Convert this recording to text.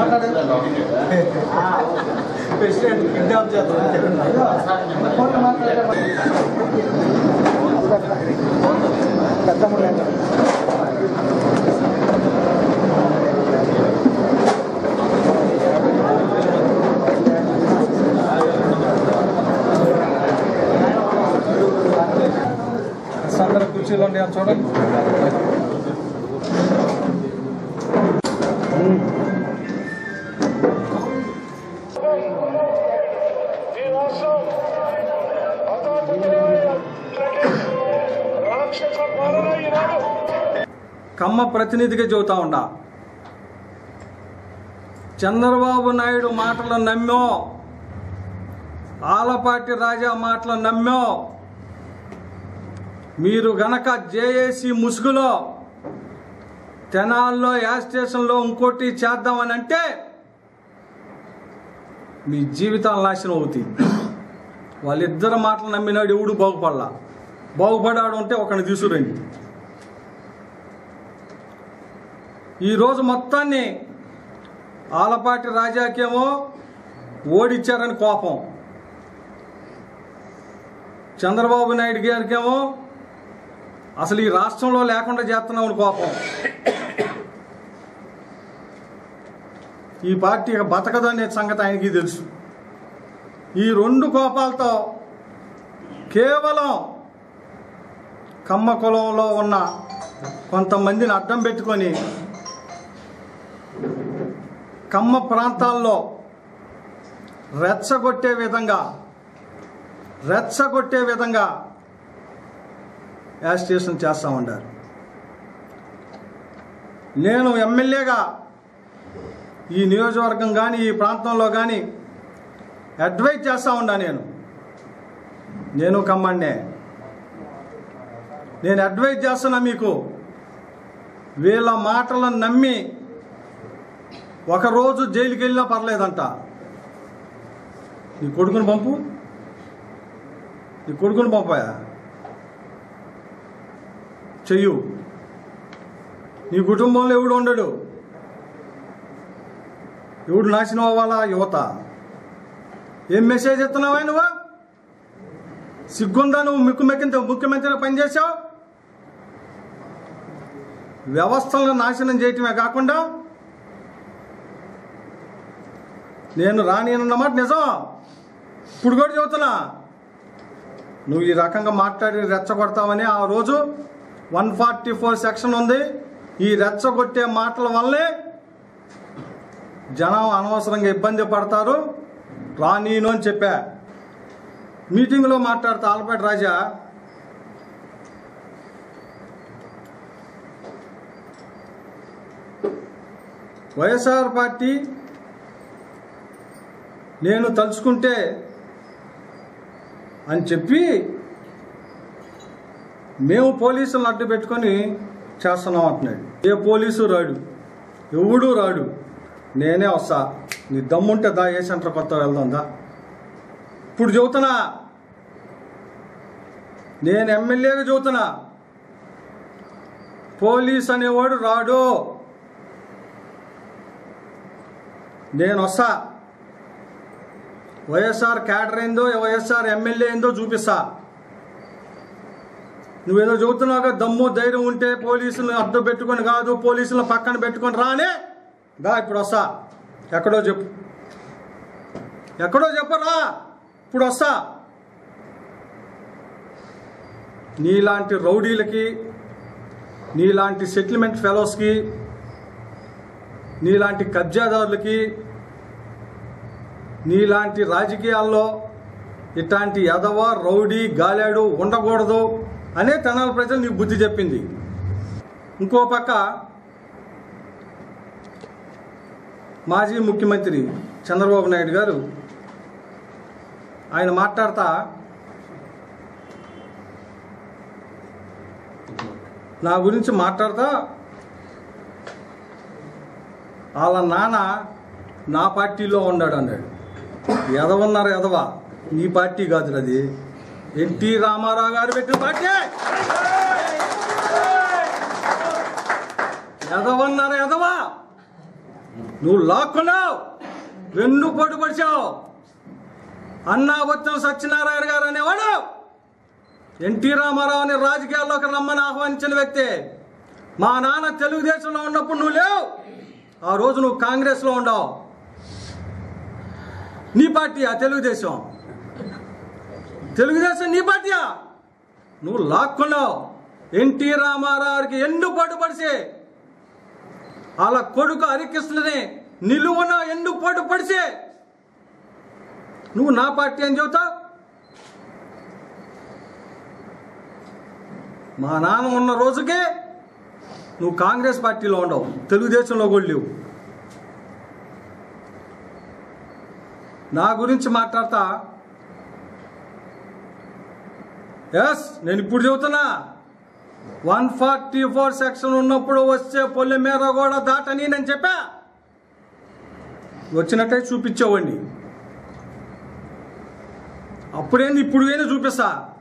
president kidnap అందరూ కుర్చీలో ఉన్నాయా చూడండి ఈ రాష్ట్రం రాక్షస పాలన ఈనాడు కమ్మ ప్రతినిధిగా చెబుతా ఉండా చంద్రబాబు నాయుడు మాటలు నమ్మో ఆలపాటి రాజా మాటలు నమ్మో మీరు గనక జేఏసీ ముసుగులో తెనాల్లో యాజ్ స్టేషన్లో ఇంకోటి చేద్దామని అంటే మీ జీవితాలు నాశనం అవుతాయి వాళ్ళిద్దరు మాటలు నమ్మినాడు ఎవడు బాగుపడలా బాగుపడాడు ఉంటే ఒకరిని తీసుకురండి ఈరోజు మొత్తాన్ని ఆలపాటి రాజాకేమో ఓడిచ్చారని కోపం చంద్రబాబు నాయుడు గారికేమో అసలు ఈ రాష్ట్రంలో లేకుండా చేస్తున్నామని కోపం ఈ పార్టీ ఇక బతకదనే సంగతి ఆయనకి తెలుసు ఈ రెండు కోపాలతో కేవలం కమ్మ కులంలో ఉన్న కొంతమందిని అడ్డం పెట్టుకొని కమ్మ ప్రాంతాల్లో రెచ్చగొట్టే విధంగా రెచ్చగొట్టే విధంగా యాజిటేషన్ చేస్తూ ఉండారు నేను ఎమ్మెల్యేగా ఈ నియోజకవర్గం కానీ ఈ ప్రాంతంలో కానీ అడ్వైజ్ చేస్తూ ఉన్నా నేను నేను కమ్మండే నేను అడ్వైజ్ చేస్తున్నా మీకు వీళ్ళ మాటలను నమ్మి ఒకరోజు జైలుకి వెళ్ళినా పర్లేదంట నీ కొడుకుని పంపు నీ కొడుకుని పంపాయా చెయ్యు నీ కుటుంబంలో ఎవడు ఉండడు ఎవడు నాశనం అవ్వాలా యువత ఏం మెసేజ్ ఇస్తున్నావా నువ్వు సిగ్గుందా నువ్వు ముఖ్యమంత్రి ముఖ్యమంత్రిగా పనిచేశావు వ్యవస్థలను నాశనం చేయటమే కాకుండా నేను రానియనన్నమాట నిజం ఇప్పుడు కూడా చెబుతున్నా నువ్వు ఈ రకంగా మాట్లాడి రెచ్చగొడతావని ఆ రోజు వన్ ఫార్టీ ఫోర్ సెక్షన్ ఉంది ఈ రెచ్చగొట్టే మాటల వల్లే జనం అనవసరంగా ఇబ్బంది పడతారు రానీను అని చెప్పా మీటింగ్లో మాట్లాడుతా ఆలపాటి రాజా వైఎస్ఆర్ పార్టీ నేను తలుచుకుంటే అని చెప్పి మేము పోలీసులను అడ్డు పెట్టుకొని చేస్తున్నాం అంటున్నాడు ఏ పోలీసు రాడు ఎవడు రాడు నేనే వస్తా నీ దమ్ముంటే దా ఏ సెంటర్ కొత్త వెళ్దాం దా ఇప్పుడు చెబుతున్నా నేను ఎమ్మెల్యేగా చెబుతున్నా పోలీస్ అనేవాడు రాడు నేను వస్తా వైఎస్ఆర్ క్యాడర్ ఏందో వైఎస్ఆర్ ఎమ్మెల్యే ఏందో చూపిస్తా నువ్వేదో చెబుతున్నావుగా దమ్ము ధైర్యం ఉంటే పోలీసులను అడ్డు పెట్టుకొని కాదు పోలీసులను పక్కన పెట్టుకొని రానే దా ఇప్పుడు వస్తా ఎక్కడో చెప్పు ఎక్కడో చెప్పరా ఇప్పుడు వస్తా నీలాంటి రౌడీలకి నీలాంటి సెటిల్మెంట్ ఫెలోస్కి నీలాంటి కబ్జాదారులకి నీలాంటి రాజకీయాల్లో ఇట్లాంటి ఎదవ రౌడీ గాలాడు ఉండకూడదు అనే తెనాల ప్రజలు నీకు బుద్ధి చెప్పింది ఇంకో పక్క మాజీ ముఖ్యమంత్రి చంద్రబాబు నాయుడు గారు ఆయన మాట్లాడతా నా గురించి మాట్లాడతా వాళ్ళ నాన్న నా పార్టీలో ఉన్నాడు అన్నాడు ఎదవన్నారు ఎదవ నీ పార్టీ కాదు అది ఎన్టీ రామారావు గారు పెట్టిన పార్టీ ఎదవన్నారు ఎదవా నువ్వు లాక్కున్నావు వెన్ను పొడి పడిచావు అన్నా బొత్తం సత్యనారాయణ గారు అనేవాడు ఎన్టీ రామారావుని రాజకీయాల్లోకి రమ్మని ఆహ్వానించిన వ్యక్తి మా నాన్న తెలుగుదేశంలో ఉన్నప్పుడు నువ్వు లేవు ఆ రోజు నువ్వు కాంగ్రెస్లో ఉండవు నీ పార్టీయా తెలుగుదేశం తెలుగుదేశం నీ పార్టీయా నువ్వు లాక్కున్నావు ఎన్టీ రామారావుకి ఎండు పడిసి అలా కొడుకు హరికృష్ణని నిలువున ఎండు పడు పడిసి నువ్వు నా పార్టీ అని చెబుతావు మా నాన్న ఉన్న రోజుకే నువ్వు కాంగ్రెస్ పార్టీలో ఉండవు తెలుగుదేశంలో కూడా లేవు నా గురించి మాట్లాడతా ఎస్ నేను ఇప్పుడు చెబుతున్నా వన్ ఫార్టీ ఫోర్ సెక్షన్ ఉన్నప్పుడు వచ్చే పొల్లి మీద కూడా దాటని నేను చెప్పా వచ్చినట్టే చూపించేవాడిని అప్పుడేంది ఇప్పుడు అయినా చూపిస్తా